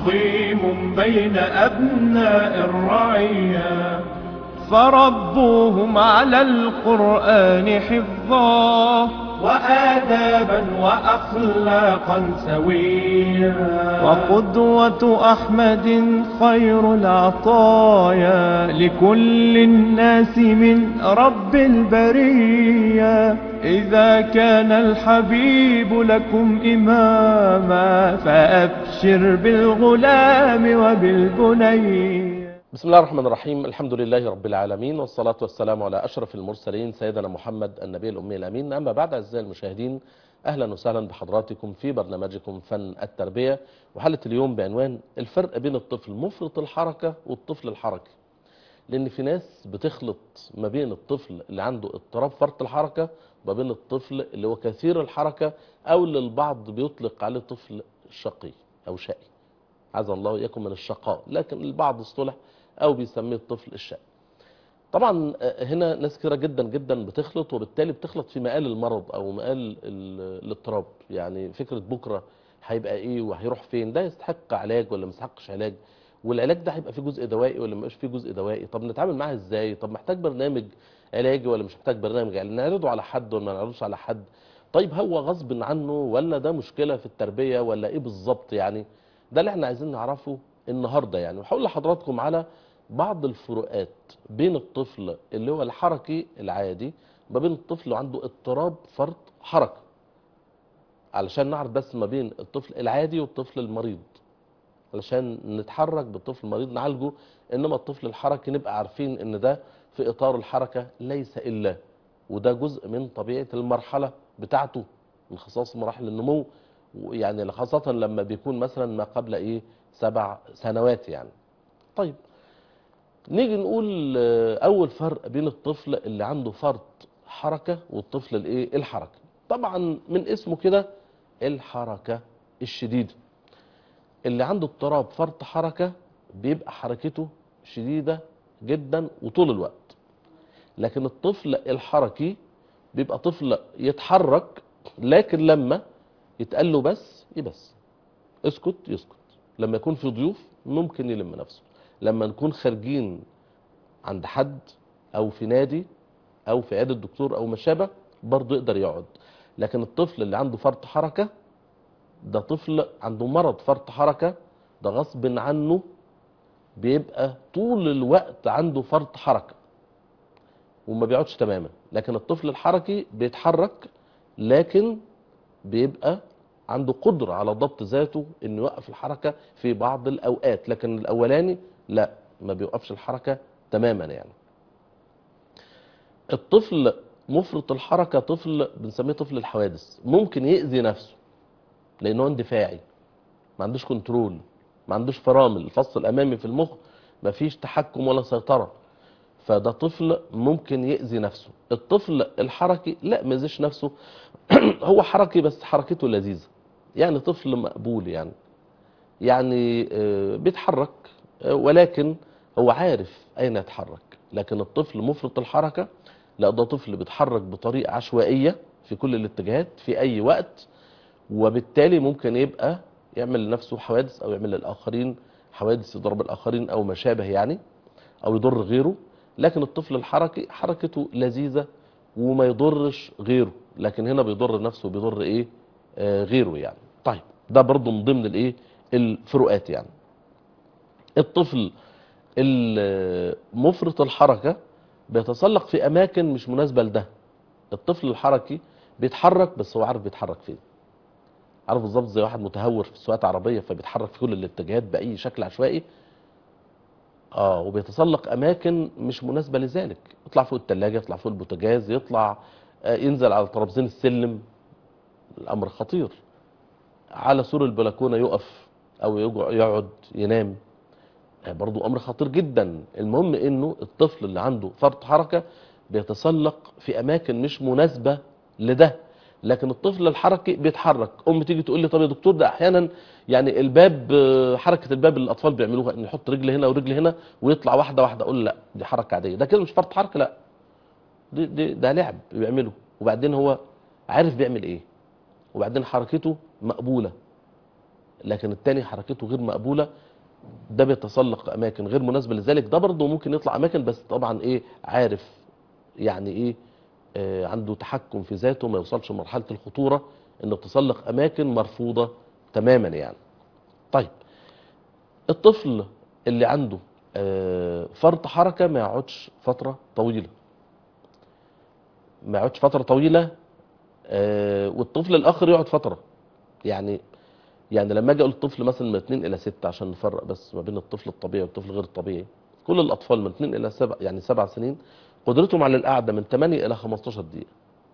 عظيم بين أبناء الرعية فربوهم على القرآن حفظا وآدابا وأخلاقا سويا وقدوة أحمد خير العطايا لكل الناس من رب البرية إذا كان الحبيب لكم إماما فأبشر بالغلام وبالبني بسم الله الرحمن الرحيم الحمد لله رب العالمين والصلاة والسلام على أشرف المرسلين سيدنا محمد النبي الأمي الأمين أما بعد أعزائي المشاهدين أهلا وسهلا بحضراتكم في برنامجكم فن التربية وحلقة اليوم بعنوان الفرق بين الطفل مفرط الحركة والطفل الحركي لأن في ناس بتخلط ما بين الطفل اللي عنده اضطراب فرط الحركة وما بين الطفل اللي هو كثير الحركة أو اللي البعض بيطلق عليه طفل شقي أو شقي عز الله يكن من الشقاء لكن البعض اصطلح او بيسميه الطفل الشقي طبعا هنا ناس كثيره جدا جدا بتخلط وبالتالي بتخلط في مقال المرض او مقال الاضطراب يعني فكره بكره هيبقى ايه وهيروح فين ده يستحق علاج ولا ما يستحقش علاج والعلاج ده هيبقى فيه جزء دوائي ولا ما يبقاش فيه جزء دوائي طب نتعامل معاه ازاي طب محتاج برنامج علاجي ولا مش محتاج برنامج علاجي نعرضه على حد ولا ما نعرضوش على حد طيب هو غصب عنه ولا ده مشكله في التربيه ولا ايه بالظبط يعني ده اللي احنا عايزين نعرفه النهارده يعني وهقول لحضراتكم على بعض الفروقات بين الطفل اللي هو الحركي العادي ما بين الطفل اللي عنده اضطراب فرط حركه علشان نعرف بس ما بين الطفل العادي والطفل المريض علشان نتحرك بالطفل المريض نعالجه انما الطفل الحركي نبقى عارفين ان ده في اطار الحركه ليس الا وده جزء من طبيعه المرحله بتاعته من خصائص مراحل النمو يعني خاصه لما بيكون مثلا ما قبل ايه سبع سنوات يعني طيب نيجي نقول اول فرق بين الطفل اللي عنده فرط حركه والطفل الايه الحركه طبعا من اسمه كده الحركه الشديده اللي عنده اضطراب فرط حركه بيبقى حركته شديده جدا وطول الوقت لكن الطفل الحركي بيبقى طفل يتحرك لكن لما يتقال له بس يبس اسكت يسكت لما يكون في ضيوف ممكن يلم نفسه لما نكون خارجين عند حد او في نادي او في عياده الدكتور او ما شابه برضه يقدر يقعد لكن الطفل اللي عنده فرط حركه ده طفل عنده مرض فرط حركه ده غصب عنه بيبقى طول الوقت عنده فرط حركه وما بيقعدش تماما لكن الطفل الحركي بيتحرك لكن بيبقى عنده قدرة على ضبط ذاته انه يوقف الحركة في بعض الاوقات لكن الاولاني لا ما بيوقفش الحركة تماما يعني الطفل مفرط الحركة طفل بنسميه طفل الحوادث ممكن يأذي نفسه لانه اندفاعي ما عندوش كنترول ما عندوش فرامل الفص الامامي في المخ ما فيش تحكم ولا سيطرة فده طفل ممكن يأذي نفسه الطفل الحركي لا ما يأذيش نفسه هو حركي بس حركته لذيذة يعني طفل مقبول يعني يعني بيتحرك ولكن هو عارف اين يتحرك لكن الطفل مفرط الحركة لا ده طفل بيتحرك بطريقة عشوائية في كل الاتجاهات في اي وقت وبالتالي ممكن يبقى يعمل لنفسه حوادث او يعمل للاخرين حوادث يضرب الاخرين او ما شابه يعني او يضر غيره لكن الطفل الحركي حركته لذيذة وما يضرش غيره لكن هنا بيضر نفسه وبيضر ايه آه غيره يعني طيب ده برضو من ضمن الايه الفروقات يعني الطفل المفرط الحركة بيتسلق في اماكن مش مناسبة لده الطفل الحركي بيتحرك بس هو عارف بيتحرك فين عارف بالظبط زي واحد متهور في سواقه عربيه فبيتحرك في كل الاتجاهات باي شكل عشوائي اه وبيتسلق اماكن مش مناسبه لذلك يطلع فوق الثلاجه يطلع فوق البوتاجاز يطلع آه ينزل على ترابزين السلم الامر خطير على سور البلكونه يقف او يقعد ينام آه برضو امر خطير جدا المهم انه الطفل اللي عنده فرط حركه بيتسلق في اماكن مش مناسبه لده لكن الطفل الحركي بيتحرك ام تيجي تقول لي طب يا دكتور ده احيانا يعني الباب حركه الباب اللي الاطفال بيعملوها ان يحط رجل هنا ورجل هنا ويطلع واحده واحده اقول لا دي حركه عاديه ده كده مش فرط حركه لا دي, دي ده لعب بيعمله وبعدين هو عارف بيعمل ايه وبعدين حركته مقبوله لكن التاني حركته غير مقبوله ده بيتسلق اماكن غير مناسبه لذلك ده برضه ممكن يطلع اماكن بس طبعا ايه عارف يعني ايه آه عنده تحكم في ذاته ما يوصلش لمرحله الخطوره انه تسلق اماكن مرفوضه تماما يعني طيب الطفل اللي عنده آه فرط حركه ما يقعدش فتره طويله ما يقعدش فتره طويله آه والطفل الاخر يقعد فتره يعني يعني لما اجي اقول الطفل مثلا من 2 الى 6 عشان نفرق بس ما بين الطفل الطبيعي والطفل غير الطبيعي كل الاطفال من 2 الى 7 يعني 7 سنين قدرتهم على القعده من 8 الى 15 دقيقه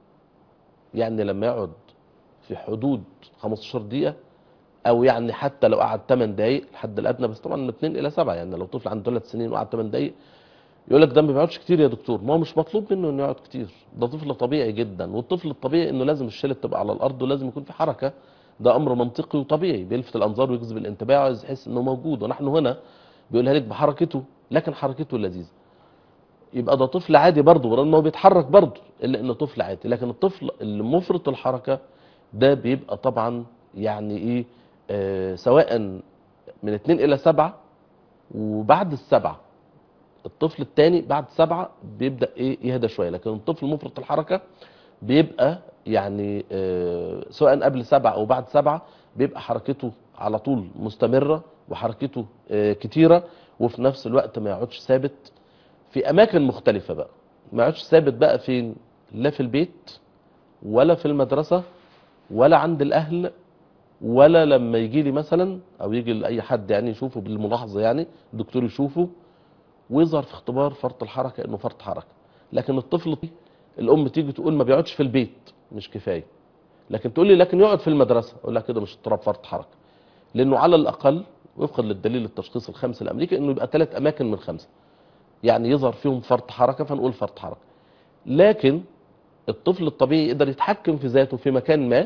يعني لما يقعد في حدود 15 دقيقه او يعني حتى لو قعد 8 دقائق الحد الادنى بس طبعا من 2 الى 7 يعني لو طفل عنده 3 سنين وقعد 8 دقائق يقول لك ده ما بيقعدش كتير يا دكتور ما هو مش مطلوب منه انه يقعد كتير ده طفل طبيعي جدا والطفل الطبيعي انه لازم الشلة تبقى على الارض ولازم يكون في حركه ده امر منطقي وطبيعي بيلفت الانظار ويجذب الانتباه وعايز يحس انه موجود ونحن هنا بيقولها لك بحركته لكن حركته لذيذه يبقى ده طفل عادي برضه ورغم انه بيتحرك برضه الا انه طفل عادي لكن الطفل اللي مفرط الحركه ده بيبقى طبعا يعني ايه آه سواء من 2 الى 7 وبعد السبعه الطفل الثاني بعد سبعة بيبدأ ايه يهدى شوية لكن الطفل مفرط الحركة بيبقى يعني آه سواء قبل سبعة او بعد سبعة بيبقى حركته على طول مستمرة وحركته آه كتيرة وفي نفس الوقت ما يقعدش ثابت في اماكن مختلفة بقى ما يقعدش ثابت بقى فين لا في البيت ولا في المدرسة ولا عند الاهل ولا لما يجي لي مثلا او يجي لاي حد يعني يشوفه بالملاحظة يعني الدكتور يشوفه ويظهر في اختبار فرط الحركة انه فرط حركة لكن الطفل الام تيجي تقول ما بيقعدش في البيت مش كفاية لكن تقول لي لكن يقعد في المدرسة اقول لها كده مش اضطراب فرط حركة لانه على الاقل وفقا للدليل التشخيص الخمس الامريكي انه يبقى ثلاث اماكن من خمسة يعني يظهر فيهم فرط حركة فنقول فرط حركة لكن الطفل الطبيعي يقدر يتحكم في ذاته في مكان ما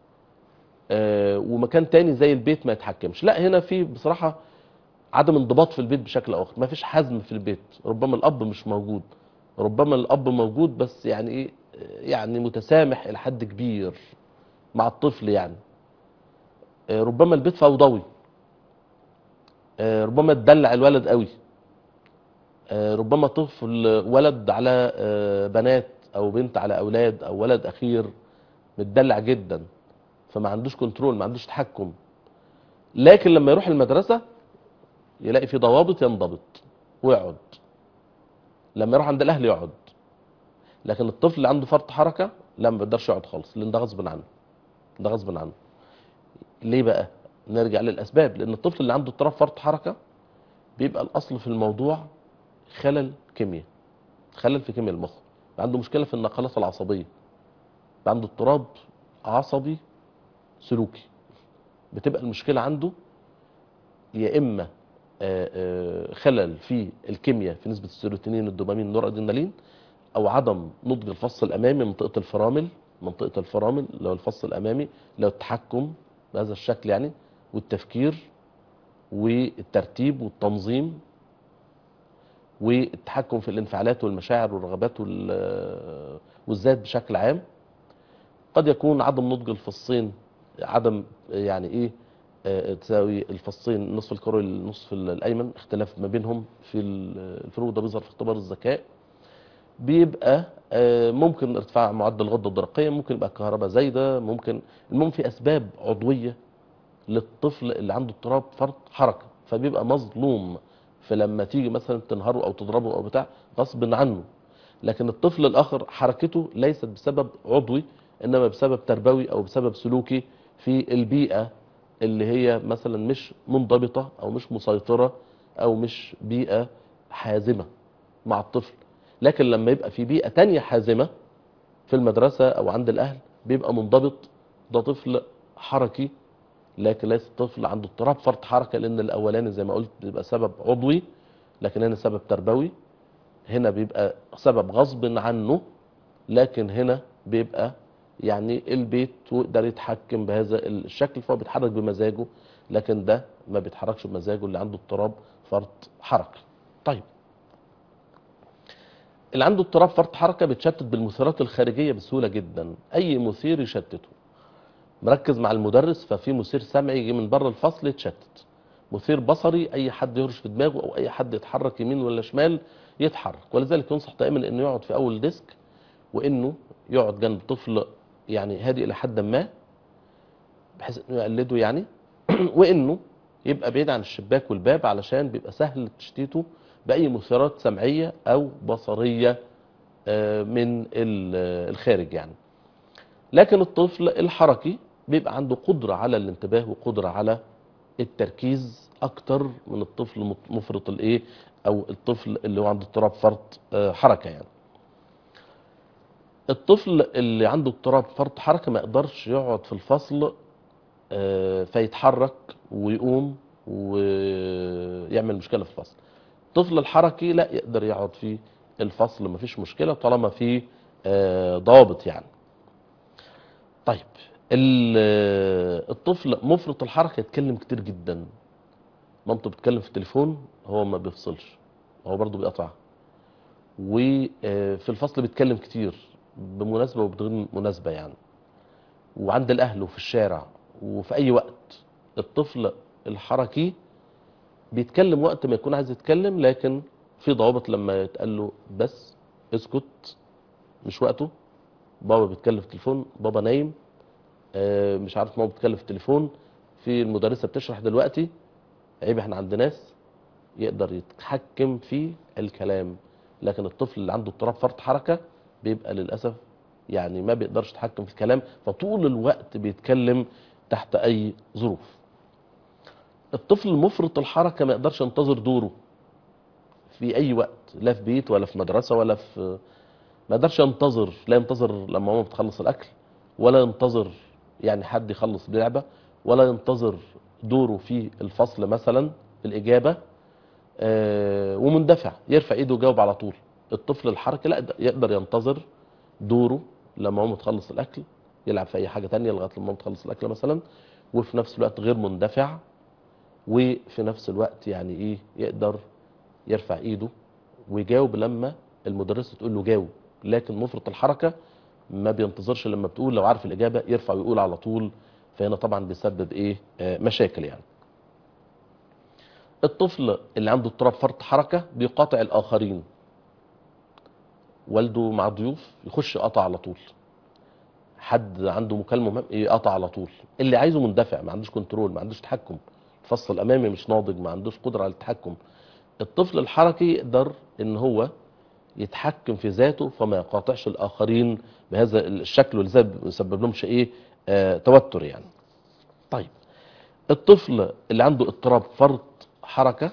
آه ومكان تاني زي البيت ما يتحكمش لا هنا في بصراحة عدم انضباط في البيت بشكل اخر ما فيش حزم في البيت ربما الاب مش موجود ربما الاب موجود بس يعني ايه يعني متسامح الى حد كبير مع الطفل يعني ربما البيت فوضوي ربما تدلع الولد قوي ربما طفل ولد على بنات او بنت على اولاد او ولد اخير متدلع جدا فما عندوش كنترول ما عندوش تحكم لكن لما يروح المدرسه يلاقي في ضوابط ينضبط ويقعد لما يروح عند الاهل يقعد لكن الطفل اللي عنده فرط حركه لا ما بيقدرش يقعد خالص لان ده غصب عنه ده غصب عنه ليه بقى نرجع للاسباب لان الطفل اللي عنده اضطراب فرط حركه بيبقى الاصل في الموضوع خلل كيمياء خلل في كيمياء المخ عنده مشكله في النقلات العصبيه عنده اضطراب عصبي سلوكي بتبقى المشكله عنده يا اما خلل في الكيمياء في نسبه السيروتونين الدوبامين النورادرينالين او عدم نضج الفص الامامي منطقه الفرامل منطقه الفرامل اللي هو الفص الامامي اللي هو التحكم بهذا الشكل يعني والتفكير والترتيب والتنظيم والتحكم في الانفعالات والمشاعر والرغبات والذات بشكل عام قد يكون عدم نضج الفصين عدم يعني ايه تساوي الفصين النصف الكروي النصف الايمن اختلاف ما بينهم في الفروق ده بيظهر في اختبار الذكاء بيبقى ممكن ارتفاع معدل الغده الدرقيه ممكن يبقى كهرباء زايده ممكن المهم في اسباب عضويه للطفل اللي عنده اضطراب فرط حركه فبيبقى مظلوم فلما تيجي مثلا تنهره او تضربه او بتاع غصب عنه لكن الطفل الاخر حركته ليست بسبب عضوي انما بسبب تربوي او بسبب سلوكي في البيئه اللي هي مثلا مش منضبطة او مش مسيطرة او مش بيئة حازمة مع الطفل لكن لما يبقى في بيئة تانية حازمة في المدرسة او عند الاهل بيبقى منضبط ده طفل حركي لكن ليس طفل عنده اضطراب فرط حركة لان الاولاني زي ما قلت بيبقى سبب عضوي لكن هنا سبب تربوي هنا بيبقى سبب غصب عنه لكن هنا بيبقى يعني البيت ويقدر يتحكم بهذا الشكل فهو بيتحرك بمزاجه لكن ده ما بيتحركش بمزاجه اللي عنده اضطراب فرط حركه طيب اللي عنده اضطراب فرط حركه بيتشتت بالمثيرات الخارجيه بسهوله جدا اي مثير يشتته مركز مع المدرس ففي مثير سمعي يجي من بره الفصل يتشتت مثير بصري اي حد يهرش في دماغه او اي حد يتحرك يمين ولا شمال يتحرك ولذلك ينصح دائما انه يقعد في اول ديسك وانه يقعد جنب طفل يعني هادي الى حد ما بحيث انه يقلده يعني وانه يبقى بعيد عن الشباك والباب علشان بيبقى سهل تشتيته باي مثيرات سمعيه او بصريه آه، من ال- الخارج يعني لكن الطفل الحركي بيبقى عنده قدرة على الانتباه وقدرة على التركيز اكتر من الطفل مت- مفرط الايه او الطفل اللي هو عنده اضطراب فرط آه، حركة يعني الطفل اللي عنده اضطراب فرط حركة ما يقدرش يقعد في الفصل آه، فيتحرك ويقوم ويعمل مشكلة في الفصل الطفل الحركي لا يقدر يقعد في الفصل مفيش مشكلة طالما في آه، ضوابط يعني طيب ال- الطفل مفرط الحركة يتكلم كتير جدا مامته بتتكلم في التليفون هو ما بيفصلش هو برضه بيقطع وفي الفصل بيتكلم كتير بمناسبة وبغير مناسبة يعني وعند الأهل وفي الشارع وفي أي وقت الطفل الحركي بيتكلم وقت ما يكون عايز يتكلم لكن في ضوابط لما يتقال له بس اسكت مش وقته بابا بيتكلم في التليفون بابا نايم آه، مش عارف ماما بتتكلم في التليفون في المدرسة بتشرح دلوقتي عيب احنا عند ناس يقدر يتحكم في الكلام لكن الطفل اللي عنده اضطراب فرط حركة بيبقى للأسف يعني ما بيقدرش يتحكم في الكلام فطول الوقت بيتكلم تحت أي ظروف الطفل مفرط الحركة ما يقدرش ينتظر دوره في أي وقت لا في بيت ولا في مدرسة ولا في ما يقدرش ينتظر لا ينتظر لما ماما بتخلص الأكل ولا ينتظر يعني حد يخلص لعبة ولا ينتظر دوره في الفصل مثلا الإجابة آه، ومندفع يرفع ايده ويجاوب على طول الطفل الحركي لا يقدر ينتظر دوره لما ماما تخلص الاكل يلعب في اي حاجه تانية لغايه لما ماما تخلص الاكل مثلا وفي نفس الوقت غير مندفع وفي نفس الوقت يعني ايه يقدر يرفع ايده ويجاوب لما المدرسه تقول له جاوب لكن مفرط الحركه ما بينتظرش لما بتقول لو عارف الاجابه يرفع ويقول على طول فهنا طبعا بيسبب ايه آه، مشاكل يعني الطفل اللي عنده اضطراب فرط حركة بيقاطع الآخرين والده مع ضيوف يخش يقطع على طول حد عنده مكالمة مهم يقطع على طول اللي عايزه مندفع ما عندوش كنترول ما عندوش تحكم الفصل الأمامي مش ناضج ما عندوش قدرة على التحكم الطفل الحركي يقدر ان هو يتحكم في ذاته فما يقاطعش الآخرين بهذا الشكل ولذلك يسبب لهمش ايه آه توتر يعني طيب الطفل اللي عنده اضطراب فرط حركة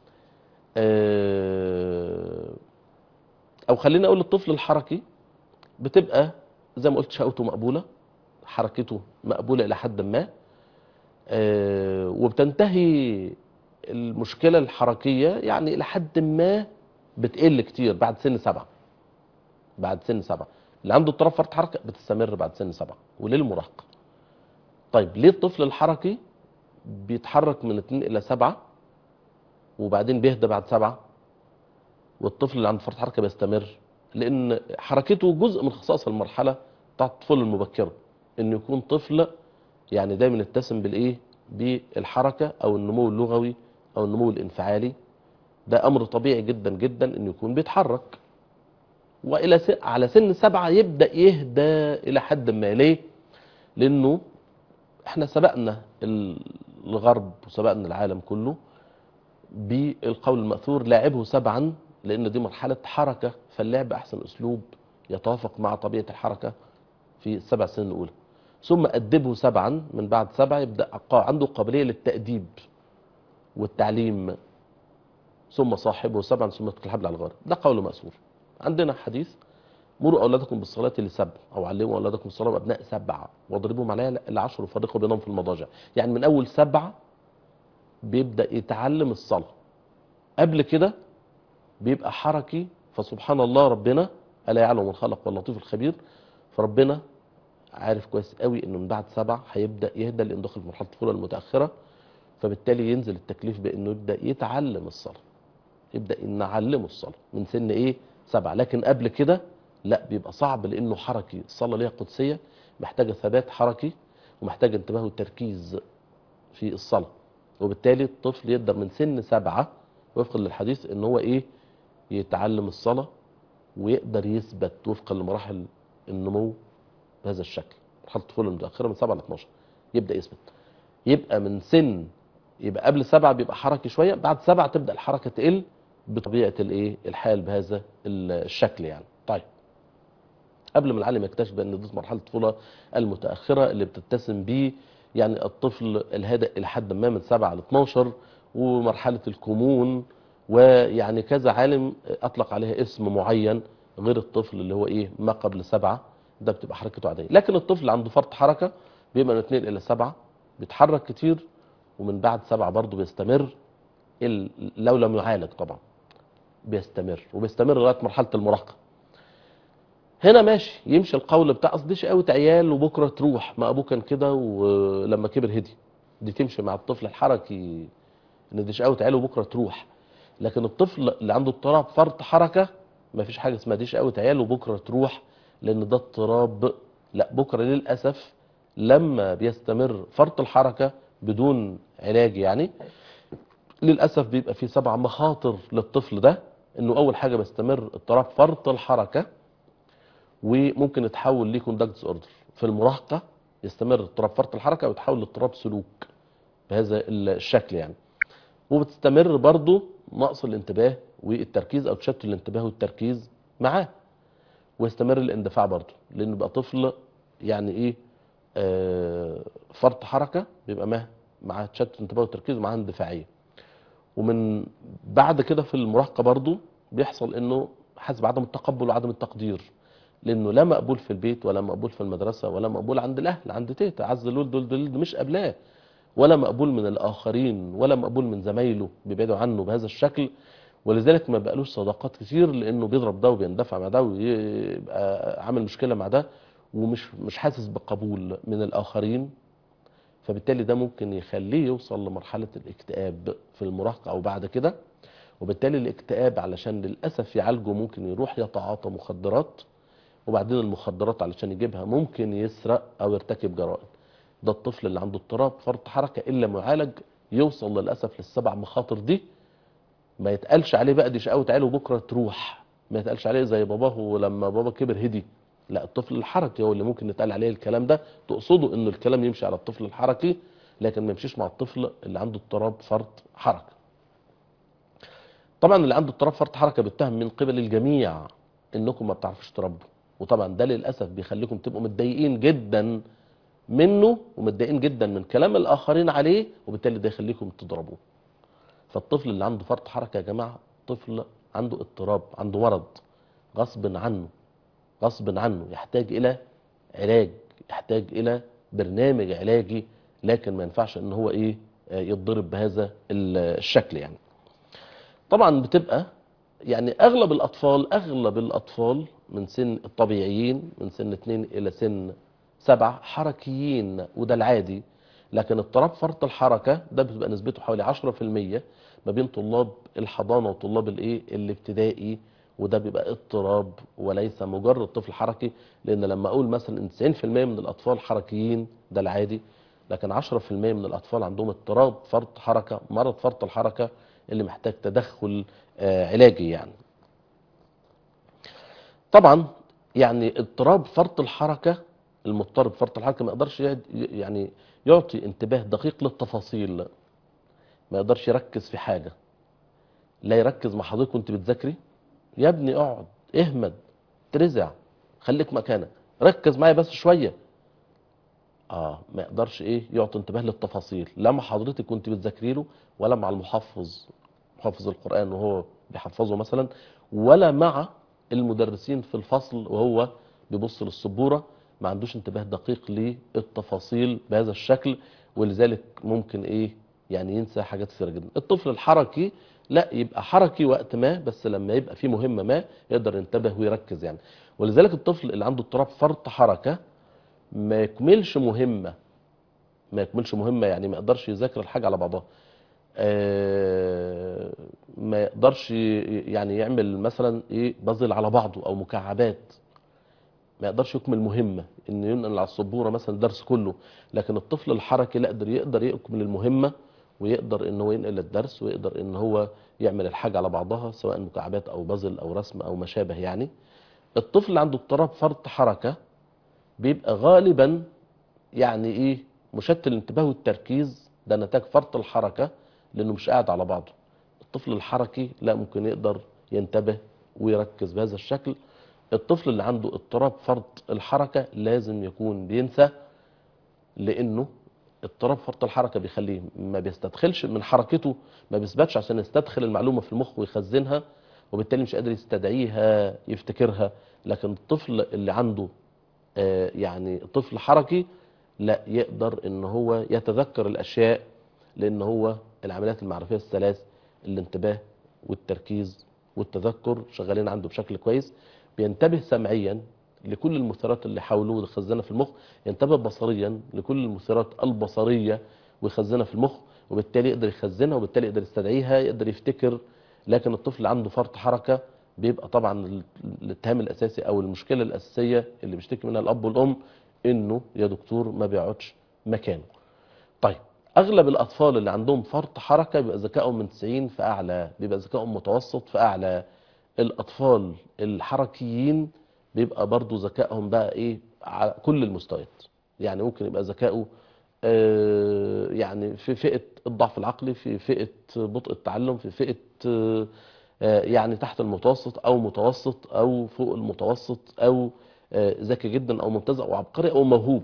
آه، او خلينا اقول الطفل الحركي بتبقى زي ما قلت شقوته مقبولة حركته مقبولة الى حد ما آه، وبتنتهي المشكلة الحركية يعني الى حد ما بتقل كتير بعد سن سبعة بعد سن سبعة اللي عنده اضطراب فرط حركة بتستمر بعد سن سبعة وللمراهقة طيب ليه الطفل الحركي بيتحرك من 2 الى 7 وبعدين بيهدى بعد سبعة والطفل اللي عنده فرط حركه بيستمر لان حركته جزء من خصائص المرحله بتاعت الطفوله المبكره انه يكون طفل يعني دايما يتسم بالايه بالحركه او النمو اللغوي او النمو الانفعالي ده امر طبيعي جدا جدا انه يكون بيتحرك والى س... على سن سبعة يبدا يهدى الى حد ما ليه لانه احنا سبقنا الغرب وسبقنا العالم كله بالقول المأثور لاعبه سبعا لأن دي مرحلة حركة فاللعب أحسن أسلوب يتوافق مع طبيعة الحركة في السبع سنين الأولى ثم أدبه سبعا من بعد سبع يبدأ عنده قابلية للتأديب والتعليم ثم صاحبه سبعا ثم يترك الحبل على الغار ده قول مأثور عندنا حديث مروا أولادكم بالصلاة لسبع أو علموا أولادكم الصلاة وأبناء سبعة واضربوهم عليها العشر وفرقوا بينهم في المضاجع يعني من أول سبعة بيبدأ يتعلم الصلاة قبل كده بيبقى حركي فسبحان الله ربنا ألا يعلم من خلق واللطيف الخبير فربنا عارف كويس قوي انه من بعد سبع هيبدا يهدى لان دخل في مرحله الطفوله المتاخره فبالتالي ينزل التكليف بانه يبدا يتعلم الصلاه يبدا نعلمه الصلاه من سن ايه سبعة لكن قبل كده لا بيبقى صعب لانه حركي الصلاه ليها قدسيه محتاجه ثبات حركي ومحتاج انتباه وتركيز في الصلاة وبالتالي الطفل يقدر من سن سبعة وفقا للحديث ان هو ايه يتعلم الصلاة ويقدر يثبت وفقا لمراحل النمو بهذا الشكل مرحلة الطفولة المتأخرة من سبعة ل 12 يبدأ يثبت يبقى من سن يبقى قبل سبعة بيبقى حركي شوية بعد سبعة تبدأ الحركة تقل بطبيعة الايه الحال بهذا الشكل يعني طيب قبل ما العالم يكتشف بان دي مرحله الطفوله المتاخره اللي بتتسم بيه يعني الطفل الهادئ الى حد ما من 7 ل 12 ومرحله الكمون ويعني كذا عالم اطلق عليها اسم معين غير الطفل اللي هو ايه ما قبل سبعة ده بتبقى حركته عاديه لكن الطفل اللي عنده فرط حركه بيبقى من 2 الى 7 بيتحرك كتير ومن بعد سبعة برضه بيستمر ال- لو لم يعالج طبعا بيستمر وبيستمر لغايه مرحله المراهقه هنا ماشي يمشي القول بتاع اصل دي شقاوة عيال وبكره تروح ما ابوه كان كده ولما كبر هدي دي تمشي مع الطفل الحركي ان دي شقاوة عيال وبكره تروح لكن الطفل اللي عنده اضطراب فرط حركه ما فيش حاجه اسمها دي شقاوة عيال وبكره تروح لان ده اضطراب لا بكره للاسف لما بيستمر فرط الحركه بدون علاج يعني للاسف بيبقى في سبع مخاطر للطفل ده انه اول حاجه بيستمر اضطراب فرط الحركه وممكن يتحول ليه كوندكت اوردر في المراهقه يستمر اضطراب فرط الحركه ويتحول لاضطراب سلوك بهذا الشكل يعني وبتستمر برضه نقص الانتباه والتركيز او تشتت الانتباه والتركيز معاه ويستمر الاندفاع برضه لانه بقى طفل يعني ايه آه فرط حركه بيبقى مه مع تشتت انتباه وتركيز ومعاه اندفاعيه ومن بعد كده في المراهقه برضه بيحصل انه حاسس بعدم التقبل وعدم التقدير لانه لا مقبول في البيت ولا مقبول في المدرسه ولا مقبول عند الاهل عند تيتا عز الولد دول دول مش قابلاه ولا مقبول من الاخرين ولا مقبول من زمايله بيبعدوا عنه بهذا الشكل ولذلك ما بقالوش صداقات كتير لانه بيضرب ده وبيندفع مع ده ويبقى عامل مشكله مع ده ومش مش حاسس بقبول من الاخرين فبالتالي ده ممكن يخليه يوصل لمرحله الاكتئاب في المراهقه او بعد كده وبالتالي الاكتئاب علشان للاسف يعالجه ممكن يروح يتعاطى مخدرات وبعدين المخدرات علشان يجيبها ممكن يسرق او يرتكب جرائم ده الطفل اللي عنده اضطراب فرط حركه الا معالج يوصل للاسف للسبع مخاطر دي ما يتقالش عليه بقى دي شقاوة عيال وبكره تروح ما يتقالش عليه زي باباه ولما بابا كبر هدي لا الطفل الحركي هو اللي ممكن يتقال عليه الكلام ده تقصده انه الكلام يمشي على الطفل الحركي لكن ما يمشيش مع الطفل اللي عنده اضطراب فرط حركه طبعا اللي عنده اضطراب فرط حركه بيتهم من قبل الجميع انكم ما بتعرفوش تربوا وطبعا ده للاسف بيخليكم تبقوا متضايقين جدا منه ومتضايقين جدا من كلام الاخرين عليه وبالتالي ده يخليكم تضربوه فالطفل اللي عنده فرط حركه يا جماعه طفل عنده اضطراب عنده مرض غصب عنه غصب عنه يحتاج الى علاج يحتاج الى برنامج علاجي لكن ما ينفعش ان هو ايه آه، يتضرب بهذا الشكل يعني طبعا بتبقى يعني اغلب الاطفال اغلب الاطفال من سن الطبيعيين من سن 2 الى سن 7 حركيين وده العادي لكن اضطراب فرط الحركه ده بتبقى نسبته حوالي 10% ما بين طلاب الحضانه وطلاب الايه الابتدائي وده بيبقى اضطراب وليس مجرد طفل حركي لان لما اقول مثلا ان 90% من الاطفال حركيين ده العادي لكن 10% من الاطفال عندهم اضطراب فرط حركه مرض فرط الحركه اللي محتاج تدخل آه، علاجي يعني طبعا يعني اضطراب فرط الحركه المضطرب فرط الحركه ما يقدرش يعد- يعني يعطي انتباه دقيق للتفاصيل ما يقدرش يركز في حاجه لا يركز مع حضرتك وانت بتذاكري يا ابني اقعد اهمد ترزع خليك مكانك ركز معايا بس شويه اه ما يقدرش ايه يعطي انتباه للتفاصيل لا مع حضرتك وانت بتذاكري له ولا مع المحفظ محفظ القران وهو بيحفظه مثلا ولا مع المدرسين في الفصل وهو بيبص للسبوره ما عندوش انتباه دقيق للتفاصيل بهذا الشكل ولذلك ممكن ايه يعني ينسى حاجات كثيره جدا الطفل الحركي لا يبقى حركي وقت ما بس لما يبقى في مهمه ما يقدر ينتبه ويركز يعني ولذلك الطفل اللي عنده اضطراب فرط حركه ما يكملش مهمه ما يكملش مهمه يعني ما يقدرش يذاكر الحاجه على بعضها آه، ما يقدرش ي- يعني يعمل مثلا ايه بازل على بعضه او مكعبات ما يقدرش يكمل مهمه انه ينقل على السبوره مثلا الدرس كله لكن الطفل الحركي لا يقدر يقدر يكمل المهمه ويقدر ان هو ينقل الدرس ويقدر ان هو يعمل الحاجه على بعضها سواء مكعبات او بازل او رسم او ما شابه يعني الطفل اللي عنده اضطراب فرط حركه بيبقى غالبا يعني ايه مشتت الانتباه والتركيز ده نتاج فرط الحركه لانه مش قاعد على بعضه الطفل الحركي لا ممكن يقدر ينتبه ويركز بهذا الشكل الطفل اللي عنده اضطراب فرط الحركه لازم يكون بينسى لانه اضطراب فرط الحركه بيخليه ما بيستدخلش من حركته ما بيثبتش عشان يستدخل المعلومه في المخ ويخزنها وبالتالي مش قادر يستدعيها يفتكرها لكن الطفل اللي عنده آه، يعني طفل حركي لا يقدر ان هو يتذكر الاشياء لان هو العمليات المعرفيه الثلاث الانتباه والتركيز والتذكر شغالين عنده بشكل كويس بينتبه سمعيا لكل المثيرات اللي حوله ويخزنها في المخ ينتبه بصريا لكل المثيرات البصريه ويخزنها في المخ وبالتالي يقدر يخزنها وبالتالي يقدر يستدعيها يقدر يفتكر لكن الطفل اللي عنده فرط حركه بيبقى طبعا ال- الاتهام الاساسي او المشكله الاساسيه اللي بيشتكي منها الاب والام انه يا دكتور ما بيقعدش مكانه. طيب اغلب الاطفال اللي عندهم فرط حركه بيبقى ذكائهم من 90 فاعلى بيبقى ذكائهم متوسط فاعلى الاطفال الحركيين بيبقى برضو ذكائهم بقى ايه على كل المستويات يعني ممكن يبقى ذكائه آه، يعني في فئه الضعف العقلي في فئه بطء التعلم في فئه آه، آه، يعني تحت المتوسط او متوسط او فوق المتوسط او آه، ذكي جدا او ممتاز او عبقري او موهوب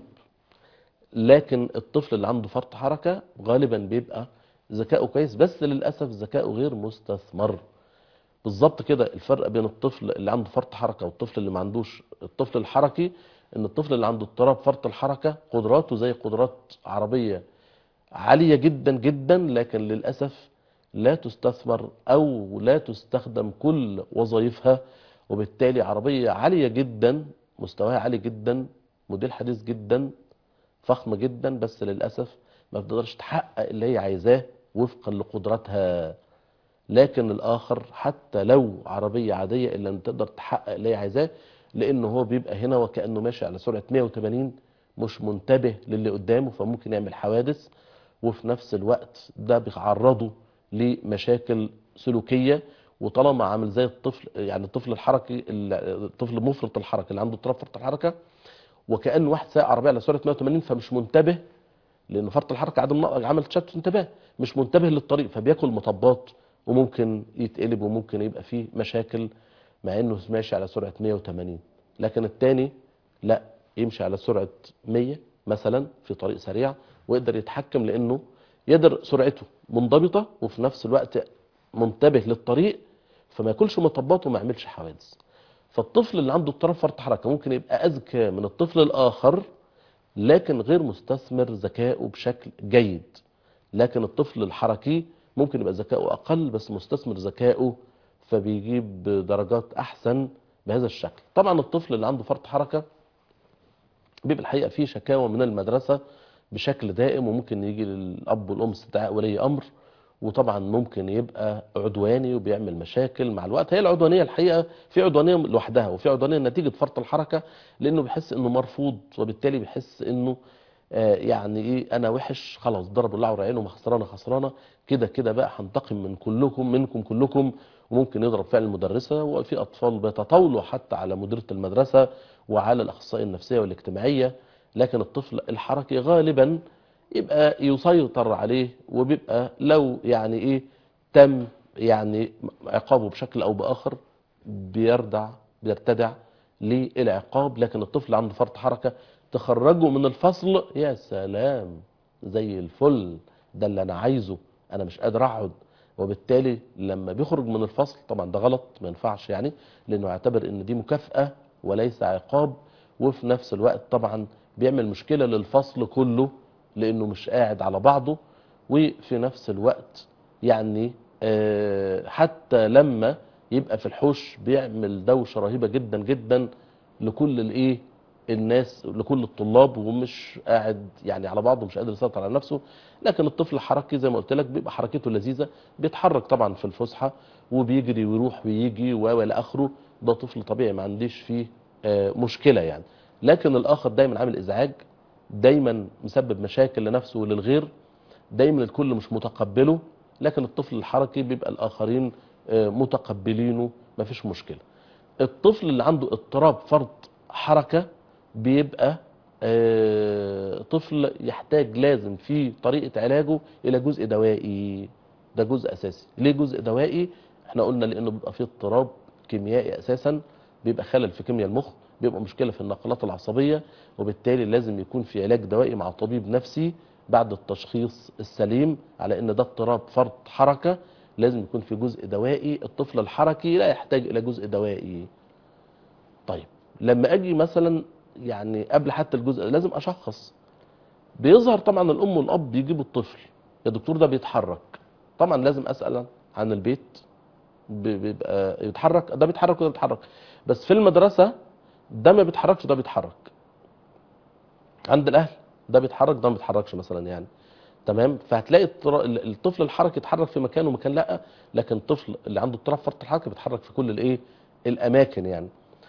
لكن الطفل اللي عنده فرط حركه غالبا بيبقى ذكائه كويس بس للاسف ذكائه غير مستثمر بالظبط كده الفرق بين الطفل اللي عنده فرط حركه والطفل اللي ما عندوش الطفل الحركي ان الطفل اللي عنده اضطراب فرط الحركه قدراته زي قدرات عربيه عاليه جدا جدا لكن للاسف لا تستثمر او لا تستخدم كل وظائفها وبالتالي عربيه عاليه جدا مستواها عالي جدا موديل حديث جدا فخمه جدا بس للاسف ما بتقدرش تحقق اللي هي عايزاه وفقا لقدراتها لكن الاخر حتى لو عربيه عاديه الا ان تقدر تحقق اللي هي عايزاه لانه هو بيبقى هنا وكانه ماشي على سرعه 180 مش منتبه للي قدامه فممكن يعمل حوادث وفي نفس الوقت ده بيعرضه لمشاكل سلوكيه وطالما عامل زي الطفل يعني الطفل الحركي الطفل مفرط الحركه اللي عنده اضطراب فرط الحركه وكان واحد سايق عربيه على سرعه 180 فمش منتبه لان فرط الحركه عدم عمل تشتت انتباه مش منتبه للطريق فبياكل مطبات وممكن يتقلب وممكن يبقى فيه مشاكل مع انه ماشي على سرعه 180 لكن التاني لا يمشي على سرعه 100 مثلا في طريق سريع ويقدر يتحكم لانه يقدر سرعته منضبطه وفي نفس الوقت منتبه للطريق فما ياكلش مطبات وما يعملش حوادث فالطفل اللي عنده اضطراب فرط حركه ممكن يبقى اذكى من الطفل الاخر لكن غير مستثمر ذكائه بشكل جيد لكن الطفل الحركي ممكن يبقى ذكائه اقل بس مستثمر ذكائه فبيجيب درجات احسن بهذا الشكل طبعا الطفل اللي عنده فرط حركه بيبقى الحقيقه فيه شكاوى من المدرسه بشكل دائم وممكن يجي للاب والام استدعاء ولي امر وطبعا ممكن يبقى عدواني وبيعمل مشاكل مع الوقت هي العدوانيه الحقيقه في عدوانيه لوحدها وفي عدوانيه نتيجه فرط الحركه لانه بيحس انه مرفوض وبالتالي بيحس انه آه يعني ايه انا وحش خلاص ضرب الله عينه ما خسرانه خسرانه كده كده بقى هنتقم من كلكم منكم كلكم وممكن يضرب فعل المدرسه وفي اطفال بيتطاولوا حتى على مديره المدرسه وعلى الاخصائيه النفسيه والاجتماعيه لكن الطفل الحركي غالبا يبقى يسيطر عليه وبيبقى لو يعني ايه تم يعني عقابه بشكل او باخر بيردع بيرتدع للعقاب لكن الطفل عنده فرط حركه تخرجه من الفصل يا سلام زي الفل ده اللي انا عايزه انا مش قادر اقعد وبالتالي لما بيخرج من الفصل طبعا ده غلط ما ينفعش يعني لانه يعتبر ان دي مكافاه وليس عقاب وفي نفس الوقت طبعا بيعمل مشكله للفصل كله لانه مش قاعد على بعضه وفي نفس الوقت يعني آه حتى لما يبقى في الحوش بيعمل دوشه رهيبه جدا جدا لكل الايه الناس لكل الطلاب ومش قاعد يعني على بعضه مش قادر يسيطر على نفسه لكن الطفل الحركي زي ما قلت لك بيبقى حركته لذيذه بيتحرك طبعا في الفسحه وبيجري ويروح ويجي والى اخره ده طفل طبيعي ما عنديش فيه آه، مشكله يعني لكن الاخر دايما عامل ازعاج دايما مسبب مشاكل لنفسه وللغير دايما الكل مش متقبله لكن الطفل الحركي بيبقى الاخرين آه، متقبلينه مفيش مشكله الطفل اللي عنده اضطراب فرط حركه بيبقى آه، طفل يحتاج لازم في طريقه علاجه الى جزء دوائي ده جزء اساسي ليه جزء دوائي احنا قلنا لانه بيبقى فيه اضطراب كيميائي اساسا بيبقى خلل في كيمياء المخ بيبقى مشكله في النقلات العصبيه وبالتالي لازم يكون في علاج دوائي مع طبيب نفسي بعد التشخيص السليم على ان ده اضطراب فرط حركه لازم يكون في جزء دوائي الطفل الحركي لا يحتاج الى جزء دوائي طيب لما اجي مثلا يعني قبل حتى الجزء لازم اشخص بيظهر طبعا الام والاب بيجيبوا الطفل يا دكتور ده بيتحرك طبعا لازم اسال عن البيت بي- بيبقى يتحرك ده بيتحرك وده بيتحرك بس في المدرسه ده ما بيتحركش ده بيتحرك عند الاهل ده بيتحرك ده ما بيتحركش مثلا يعني تمام فهتلاقي الطر- الطفل الحركي يتحرك في مكان ومكان لا لكن الطفل اللي عنده اضطراب فرط الحركه بيتحرك في كل الايه الاماكن يعني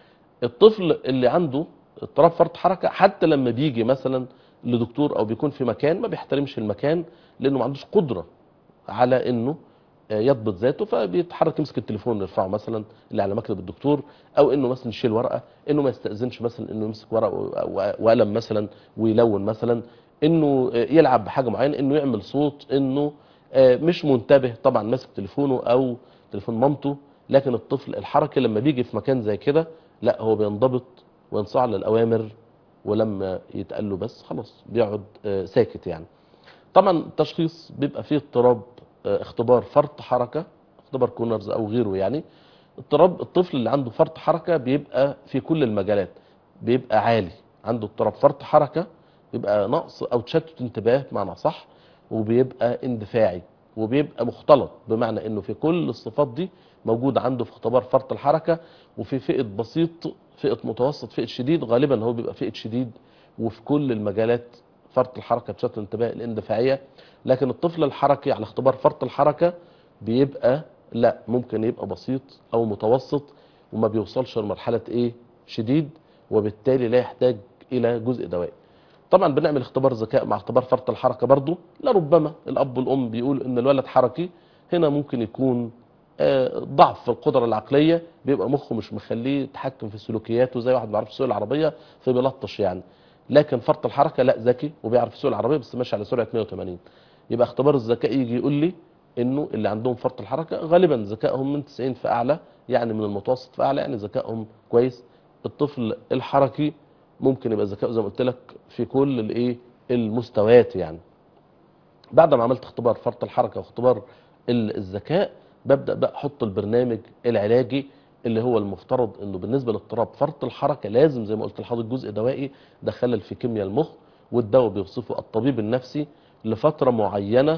الطفل اللي عنده اضطراب فرط حركه حتى لما بيجي مثلا لدكتور او بيكون في مكان ما بيحترمش المكان لانه ما عندوش قدره على انه آه، يضبط ذاته فبيتحرك يمسك التليفون يرفعه مثلا اللي على مكتب الدكتور او انه مثلا يشيل ورقه انه ما يستاذنش مثلا انه يمسك ورقه و- وقلم مثلا ويلون مثلا انه آه، يلعب بحاجه معينه انه يعمل صوت انه آه، مش منتبه طبعا ماسك تليفونه او تليفون مامته لكن الطفل الحركي لما بيجي في مكان زي كده لا هو بينضبط وينصاع للاوامر ولما يتقال له بس خلاص بيقعد آه، ساكت يعني طبعا التشخيص بيبقى فيه اضطراب آه، اختبار فرط حركه اختبار كونرز او غيره يعني اضطراب الطفل اللي عنده فرط حركه بيبقى في كل المجالات بيبقى عالي عنده اضطراب فرط حركه بيبقى نقص او تشتت انتباه بمعنى صح وبيبقى اندفاعي وبيبقى مختلط بمعنى انه في كل الصفات دي موجود عنده في اختبار فرط الحركه وفي فئه بسيط فئه متوسط فئه شديد غالبا هو بيبقى فئه شديد وفي كل المجالات فرط الحركه تشتت الانتباه الاندفاعيه لكن الطفل الحركي على اختبار فرط الحركه بيبقى لا ممكن يبقى بسيط او متوسط وما بيوصلش لمرحله ايه شديد وبالتالي لا يحتاج الى جزء دوائي طبعا بنعمل اختبار ذكاء مع اختبار فرط الحركه برضو لربما الاب والام بيقول ان الولد حركي هنا ممكن يكون آه، ضعف في القدره العقليه بيبقى مخه مش مخليه يتحكم في سلوكياته زي واحد ما بيعرفش يسوق العربيه فبيلطش يعني لكن فرط الحركه لا ذكي وبيعرف يسوق العربيه بس ماشي على سرعه 180 يبقى اختبار الذكاء يجي يقول لي انه اللي عندهم فرط الحركه غالبا ذكائهم من 90 فاعلى يعني من المتوسط فاعلى يعني ذكائهم كويس الطفل الحركي ممكن يبقى ذكائه زي ما قلت لك في كل الايه المستويات يعني بعد ما عملت اختبار فرط الحركه واختبار ال- الذكاء ببدا بقى احط البرنامج العلاجي اللي هو المفترض انه بالنسبه لاضطراب فرط الحركه لازم زي ما قلت لحضرتك جزء دوائي ده خلل في كيمياء المخ والدواء بيوصفه الطبيب النفسي لفتره معينه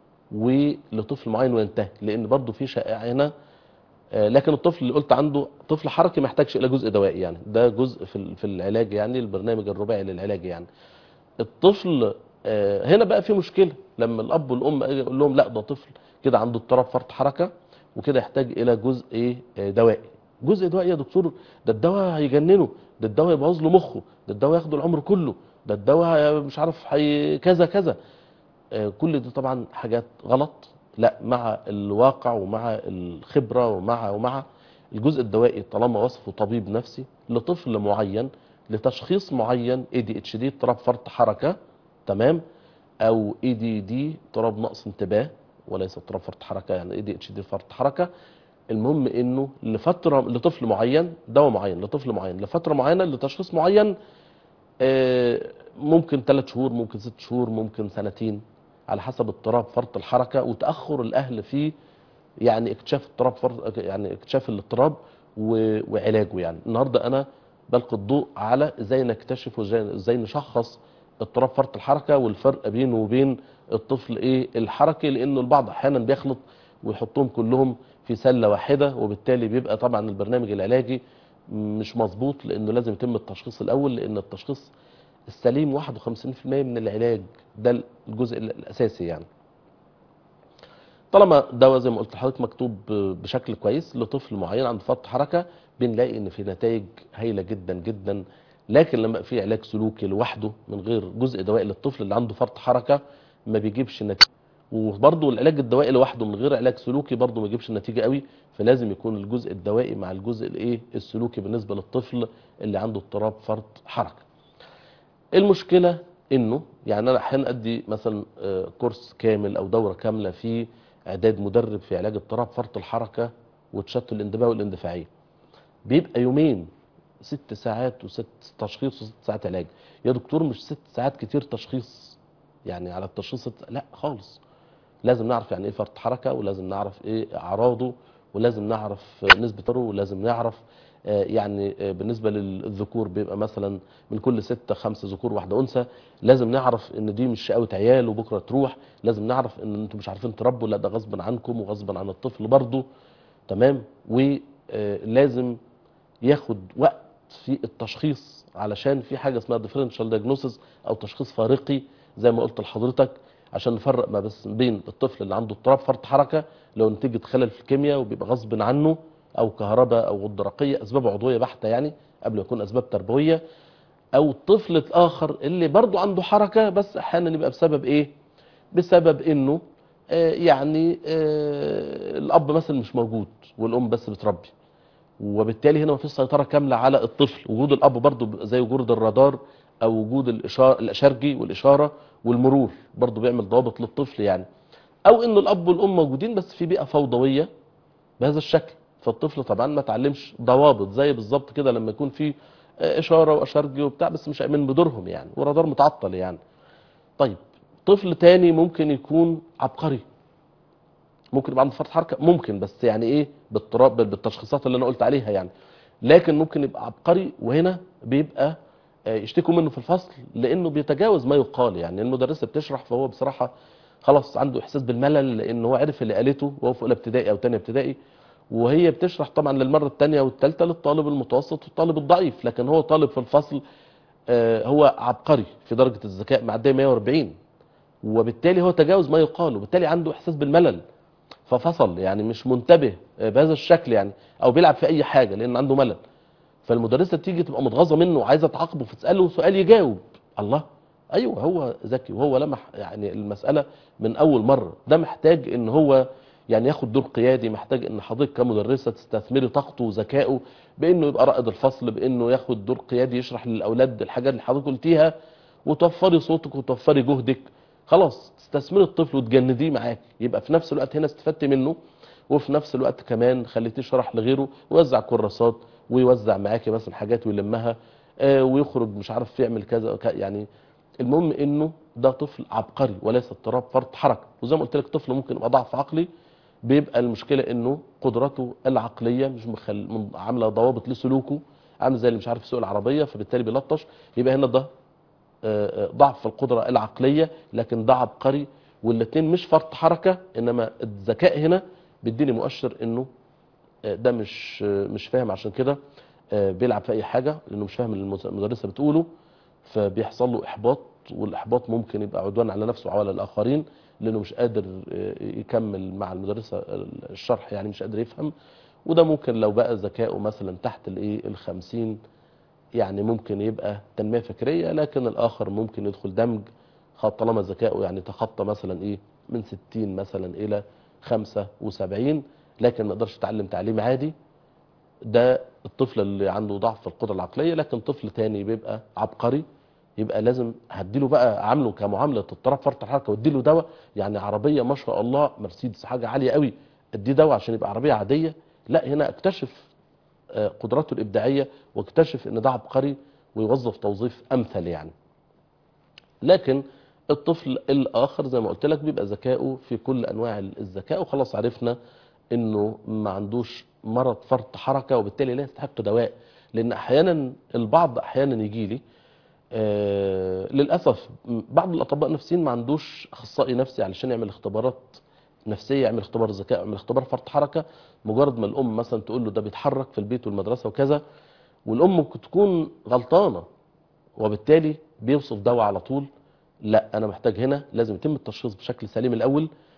ولطفل معين وينتهي لان برضه في شائعه هنا آه، لكن الطفل اللي قلت عنده طفل حركي ما يحتاجش الى جزء دوائي يعني ده جزء في ال- في العلاج يعني البرنامج الرباعي للعلاج يعني الطفل آه، هنا بقى في مشكله لما الاب والام اجي اقول لهم لا ده طفل كده عنده اضطراب فرط حركه وكده يحتاج الى جزء ايه آه، دوائي جزء دوائي يا دكتور ده الدواء هيجننه ده الدواء يبوظ له مخه ده الدواء ياخده العمر كله ده الدواء مش عارف حي كذا كذا آه، كل دي طبعا حاجات غلط لا مع الواقع ومع الخبرة ومع ومع الجزء الدوائي طالما وصفه طبيب نفسي لطفل معين لتشخيص معين اي دي اتش دي اضطراب فرط حركة تمام او اي دي دي اضطراب نقص انتباه وليس اضطراب فرط حركة يعني اي دي اتش دي فرط حركة المهم انه لفترة لطفل معين دواء معين لطفل معين لفترة معينة لتشخيص معين آه، ممكن ثلاث شهور ممكن ست شهور ممكن سنتين على حسب اضطراب فرط الحركه وتاخر الاهل في يعني اكتشاف اضطراب فرط يعني اكتشاف الاضطراب و- وعلاجه يعني النهارده انا بلقي الضوء على ازاي نكتشف وازاي ازاي نشخص اضطراب فرط الحركه والفرق بينه وبين الطفل ايه الحركي لانه البعض احيانا بيخلط ويحطهم كلهم في سله واحده وبالتالي بيبقى طبعا البرنامج العلاجي مش مظبوط لانه لازم يتم التشخيص الاول لان التشخيص السليم 51% من العلاج ده الجزء الاساسي يعني طالما دواء زي ما قلت لحضرتك مكتوب بشكل كويس لطفل معين عنده فرط حركه بنلاقي ان في نتائج هايله جدا جدا لكن لما في علاج سلوكي لوحده من غير جزء دوائي للطفل اللي عنده فرط حركه ما بيجيبش نتيجه وبرضه العلاج الدوائي لوحده من غير علاج سلوكي برضه ما يجيبش نتيجه قوي فلازم يكون الجزء الدوائي مع الجزء الايه السلوكي بالنسبه للطفل اللي عنده اضطراب فرط حركه المشكله انه يعني انا احيانا ادي مثلا آه، كورس كامل او دوره كامله في اعداد مدرب في علاج اضطراب فرط الحركه وتشتت الانتباه والاندفاعيه بيبقى يومين ست ساعات وست تشخيص وست ساعات علاج يا دكتور مش ست ساعات كتير تشخيص يعني على التشخيص الت- لا خالص لازم نعرف يعني ايه فرط حركه ولازم نعرف ايه اعراضه ولازم نعرف آه، نسبه طره ولازم نعرف آه، يعني آه، بالنسبه للذكور بيبقى مثلا من كل ستة خمسة ذكور واحدة أنثى لازم نعرف إن دي مش شقاوة عيال وبكرة تروح لازم نعرف إن أنتم مش عارفين تربوا لا ده غصب عنكم وغصب عن الطفل برضه تمام ولازم ياخد وقت في التشخيص علشان في حاجة اسمها differential diagnosis أو تشخيص فارقي زي ما قلت لحضرتك عشان نفرق ما بس بين الطفل اللي عنده اضطراب فرط حركة لو نتيجة خلل في الكيمياء وبيبقى غصب عنه أو كهرباء أو غدة رقية أسباب عضوية بحتة يعني قبل ما يكون أسباب تربوية او الطفل الاخر اللي برضو عنده حركة بس احيانا يبقى بسبب ايه بسبب انه آه يعني آه الاب مثلا مش موجود والام بس بتربي وبالتالي هنا مفيش سيطرة كاملة على الطفل وجود الاب برضو زي وجود الرادار او وجود الاشاره الاشارجي والاشارة والمرور برضو بيعمل ضوابط للطفل يعني او انه الاب والام موجودين بس في بيئة فوضوية بهذا الشكل فالطفل طبعا ما اتعلمش ضوابط زي بالظبط كده لما يكون في اشاره واشارجي وبتاع بس مش من بدورهم يعني ورادار متعطل يعني طيب طفل تاني ممكن يكون عبقري ممكن يبقى عنده فرط حركه ممكن بس يعني ايه باضطراب بالتشخيصات اللي انا قلت عليها يعني لكن ممكن يبقى عبقري وهنا بيبقى آه، يشتكوا منه في الفصل لانه بيتجاوز ما يقال يعني المدرسه بتشرح فهو بصراحه خلاص عنده احساس بالملل لان هو عرف اللي قالته وهو في اولى ابتدائي او ثانيه ابتدائي وهي بتشرح طبعا للمره الثانيه والثالثه للطالب المتوسط والطالب الضعيف لكن هو طالب في الفصل آه، هو عبقري في درجه الذكاء معديه 140 وبالتالي هو تجاوز ما يقال وبالتالي عنده احساس بالملل ففصل يعني مش منتبه آه، بهذا الشكل يعني او بيلعب في اي حاجه لان عنده ملل فالمدرسه تيجي تبقى متغاظه منه وعايزه تعاقبه فتساله سؤال يجاوب الله ايوه هو ذكي وهو لمح يعني المساله من اول مره ده محتاج ان هو يعني ياخد دور قيادي محتاج ان حضرتك كمدرسه تستثمري طاقته وذكائه بانه يبقى رائد الفصل بانه ياخد دور قيادي يشرح للاولاد الحاجات اللي حضرتك قلتيها وتوفري صوتك وتوفري جهدك خلاص تستثمري الطفل وتجنديه معاك يبقى في نفس الوقت هنا استفدت منه وفي نفس الوقت كمان خليتيه يشرح لغيره ويوزع كراسات ويوزع معاكي مثلا حاجات ويلمها آه، ويخرج مش عارف يعمل كذا وك- يعني المهم انه ده طفل عبقري وليس اضطراب فرط حركه وزي ما قلت لك طفل ممكن يبقى ضعف عقلي بيبقى المشكله انه قدراته العقليه مش مخل... من- عامله ضوابط لسلوكه عامل زي اللي مش عارف يسوق العربيه فبالتالي بيلطش يبقى هنا ده آه، آه، ضعف في القدره العقليه لكن ده عبقري والاثنين مش فرط حركه انما الذكاء هنا بيديني مؤشر انه آه، ده مش آه، مش فاهم عشان كده آه، بيلعب في اي حاجه لانه مش فاهم اللي المس- المدرسه بتقوله فبيحصل له احباط والاحباط ممكن يبقى عدوان على نفسه وعلى الاخرين لانه مش قادر آه، يكمل مع المدرسه الشرح يعني مش قادر يفهم وده ممكن لو بقى ذكائه مثلا تحت الايه الخمسين يعني ممكن يبقى تنميه فكريه لكن الاخر ممكن يدخل دمج خ- طالما ذكائه يعني تخطى مثلا ايه من 60 مثلا الى 75 لكن ما يقدرش يتعلم تعليم عادي ده الطفل اللي عنده ضعف في القدره العقليه لكن طفل تاني بيبقى عبقري يبقى لازم هديله بقى عامله كمعامله اضطراب فرط الحركه واديله دواء يعني عربيه ما شاء الله مرسيدس حاجه عاليه قوي اديه دواء عشان يبقى عربيه عاديه لا هنا اكتشف آه، قدراته الابداعيه واكتشف ان ده عبقري ويوظف توظيف امثل يعني لكن الطفل الاخر زي ما قلت لك بيبقى ذكائه في كل انواع الذكاء وخلاص عرفنا انه ما عندوش مرض فرط حركه وبالتالي لا يستحق دواء لان احيانا البعض احيانا يجي لي آه للاسف م- بعض الاطباء النفسيين ما عندوش اخصائي نفسي علشان يعمل اختبارات نفسيه يعمل اختبار ذكاء يعمل اختبار فرط حركه مجرد ما الام مثلا تقول له ده بيتحرك في البيت والمدرسه وكذا والام ممكن تكون غلطانه وبالتالي بيوصف دواء على طول لا انا محتاج هنا لازم يتم التشخيص بشكل سليم الاول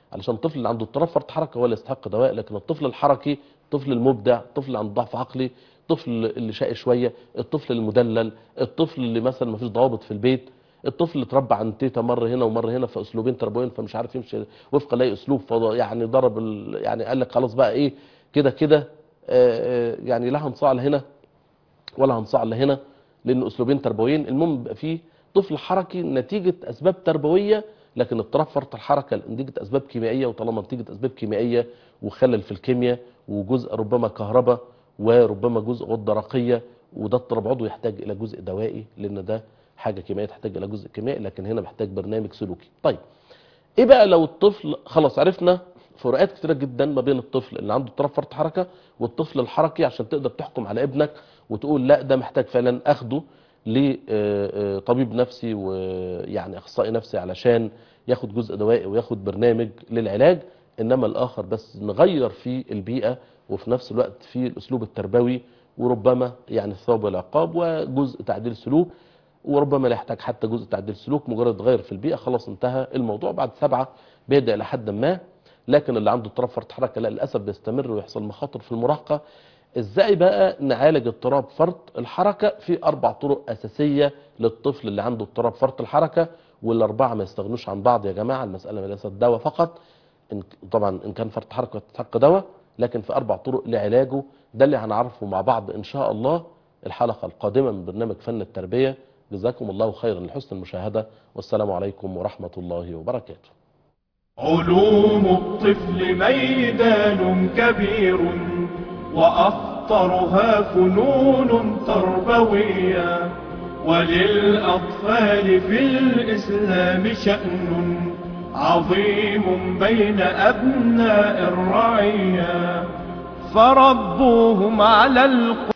علشان الطفل اللي عنده اضطراب فرط حركه هو اللي يستحق دواء لكن الطفل الحركي الطفل المبدع الطفل اللي عنده ضعف عقلي الطفل اللي شقي شويه الطفل المدلل الطفل اللي مثلا ما فيش ضوابط في البيت الطفل اللي اتربى عند تيتا مره هنا ومره هنا في اسلوبين تربويين فمش عارف يمشي وفق لاي اسلوب فض- يعني ضرب ال... يعني قال لك خلاص بقى ايه كده كده آه، آه، يعني لا هنصاع هنا ولا هنصاع هنا لان اسلوبين تربويين المهم بيبقى فيه طفل حركي نتيجه اسباب تربويه لكن اضطراب فرط الحركه نتيجه اسباب كيميائيه وطالما نتيجه اسباب كيميائيه وخلل في الكيمياء وجزء ربما كهرباء وربما جزء غده رقيه وده اضطراب عضوي يحتاج الى جزء دوائي لان ده حاجه كيميائيه تحتاج الى جزء كيميائي لكن هنا محتاج برنامج سلوكي طيب ايه بقى لو الطفل خلاص عرفنا فروقات كتيره جدا ما بين الطفل اللي عنده اضطراب فرط حركه والطفل الحركي عشان تقدر تحكم على ابنك وتقول لا ده محتاج فعلا اخده لطبيب نفسي ويعني اخصائي نفسي علشان ياخد جزء دوائي وياخد برنامج للعلاج انما الاخر بس نغير في البيئه وفي نفس الوقت في الاسلوب التربوي وربما يعني الثواب والعقاب وجزء تعديل سلوك وربما لا يحتاج حتى جزء تعديل سلوك مجرد تغير في البيئه خلاص انتهى الموضوع بعد سبعه بيهدى الى حد ما لكن اللي عنده اضطراب فرط حركه لا للاسف بيستمر ويحصل مخاطر في المراهقه ازاي بقى نعالج اضطراب فرط الحركه في اربع طرق اساسيه للطفل اللي عنده اضطراب فرط الحركه والاربعه ما يستغنوش عن بعض يا جماعه المساله ليست دواء فقط إن طبعا ان كان فرط حركه تستحق دواء لكن في اربع طرق لعلاجه ده اللي هنعرفه مع بعض ان شاء الله الحلقه القادمه من برنامج فن التربيه جزاكم الله خيرا لحسن المشاهده والسلام عليكم ورحمه الله وبركاته علوم الطفل ميدان كبير وأخطرها فنون تربوية وللأطفال في الإسلام شأن عظيم بين أبناء الرعية فربوهم على القرآن